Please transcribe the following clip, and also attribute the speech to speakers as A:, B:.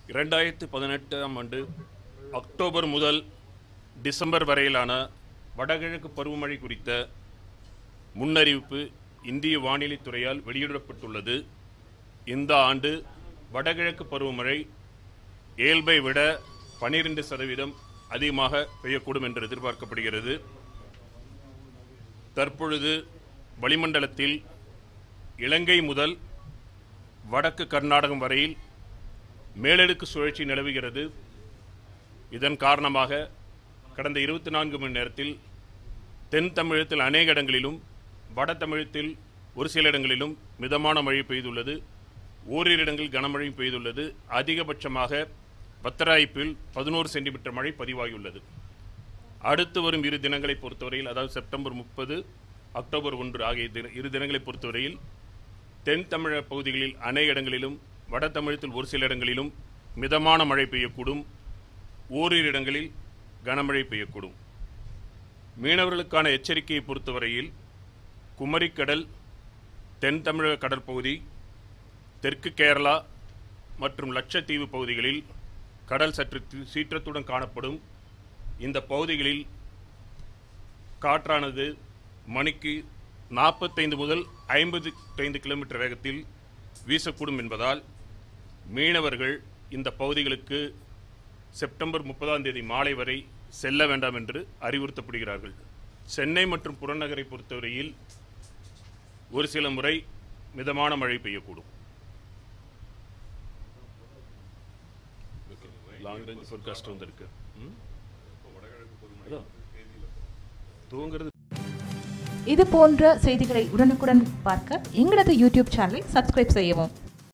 A: இரண்டாயிரத்து பதினெட்டாம் ஆண்டு அக்டோபர் முதல் டிசம்பர் வரையிலான வடகிழக்கு பருவமழை குறித்த முன்னறிவிப்பு இந்திய வானிலை துறையால் வெளியிடப்பட்டுள்ளது இந்த ஆண்டு வடகிழக்கு பருவமழை இயல்பை விட பனிரெண்டு சதவீதம் அதிகமாக பெய்யக்கூடும் என்று எதிர்பார்க்கப்படுகிறது தற்பொழுது வளிமண்டலத்தில் இலங்கை முதல் வடக்கு கர்நாடகம் வரையில் மேலடுக்கு சுழற்சி நிலவுகிறது இதன் காரணமாக கடந்த இருபத்தி நான்கு மணி நேரத்தில் தென் தமிழகத்தில் அநேக இடங்களிலும் வட தமிழகத்தில் ஒரு சில இடங்களிலும் மிதமான மழை பெய்துள்ளது ஓரிரு இடங்களில் கனமழை பெய்துள்ளது அதிகபட்சமாக பத்தராய்ப்பில் பதினோரு சென்டிமீட்டர் மழை பதிவாகியுள்ளது அடுத்து வரும் இரு தினங்களை பொறுத்தவரையில் அதாவது செப்டம்பர் முப்பது அக்டோபர் ஒன்று ஆகிய தின இரு தினங்களை பொறுத்தவரையில் தென் தமிழக பகுதிகளில் அநேக இடங்களிலும் வட தமிழகத்தில் ஒரு சில இடங்களிலும் மிதமான மழை பெய்யக்கூடும் ஓரிரு இடங்களில் கனமழை பெய்யக்கூடும் மீனவர்களுக்கான எச்சரிக்கையை பொறுத்தவரையில் குமரிக்கடல் தென் தமிழக கடற்பகுதி தெற்கு கேரளா மற்றும் லட்சத்தீவு பகுதிகளில் கடல் சற்று தி- சீற்றத்துடன் காணப்படும் இந்த பகுதிகளில் காற்றானது மணிக்கு நாற்பத்தைந்து முதல் ஐம்பது ஐந்து கிலோமீட்டர் வேகத்தில் வீசக்கூடும் என்பதால் மீனவர்கள் இந்த பகுதிகளுக்கு செப்டம்பர் முப்பதாம் தேதி மாலை வரை செல்ல வேண்டாம் என்று அறிவுறுத்தப்படுகிறார்கள் சென்னை மற்றும் புறநகரை பொறுத்தவரையில் ஒரு சில முறை மிதமான மழை பெய்யக்கூடும் லாங் ரேஞ்ச் ஃபோர்காஸ்ட் வந்திருக்கு ம்? அதான். தூங்குறது
B: இது போன்ற செய்திகளை உடனுக்குடன் பார்க்க எங்களது யூடியூப் சேனலை சப்ஸ்கிரைப் செய்யவும்